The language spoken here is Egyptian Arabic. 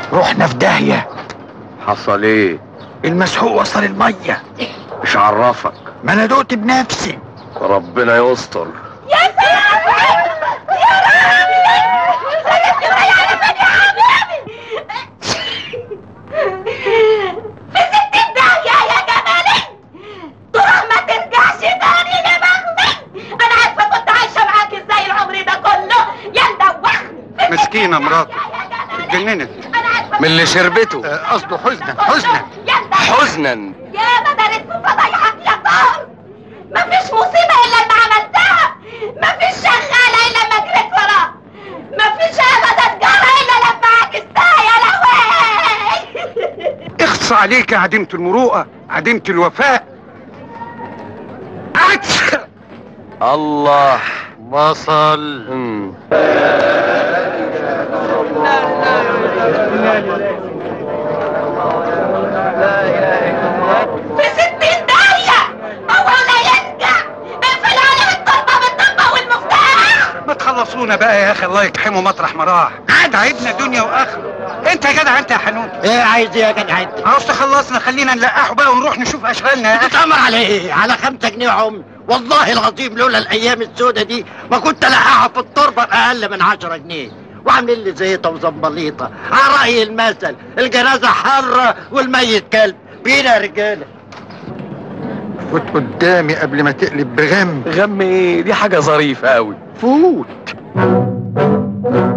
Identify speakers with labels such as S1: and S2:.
S1: رحنا في داهية
S2: حصل ايه
S1: المسحوق وصل المية
S2: مش عرفك
S1: ما انا دقت بنفسي
S2: ربنا يستر
S3: يا سلام يا رامي سلمت معي على من يا حبيبي في ستين داهية يا جمالي تروح ما ترجعش تاني لبغمي انا عارفة كنت عايشة معاك ازاي العمر ده كله يا مدوخني
S1: مسكينة مراته اتجننت
S3: انا عارفة
S2: من اللي شربته
S1: آه، قصده حزنا حزنا
S3: يا مدوخني
S2: حزنا
S3: يا ما دارت في فضايحك يا طار مفيش مصيبة إلا لما عملتها مفيش شغالة إلا لما جريت وراها مفيش أبدا جارة إلا لما عكستها يا لهوي
S1: اخص عليك يا عديمة المروءة عديمة الوفاء عدس
S2: الله
S1: وصل
S2: مم.
S3: في ستين داهية هو لا يرجع اقفل عليه الضربة بالضربة والمفتاح
S1: ما تخلصونا بقى يا اخي الله يكحمه مطرح ما راح تعبنا دنيا واخره انت يا جدع انت يا حنون
S4: ايه عايز ايه يا جدع انت؟
S1: عاوز تخلصنا خلينا نلقحه بقى ونروح نشوف اشغالنا يا اخي
S4: بتأمر على ايه؟ على خمسة جنيه عمر والله العظيم لولا الايام السودة دي ما كنت لقاها في التربة بأقل من عشرة جنيه وعاملين لي زيطة وزنبليطة على رأي المثل الجنازة حرة والميت كلب بينا يا رجالة
S1: فوت قدامي قبل ما تقلب بغم
S2: غم ايه دي حاجة ظريفة قوي
S1: فوت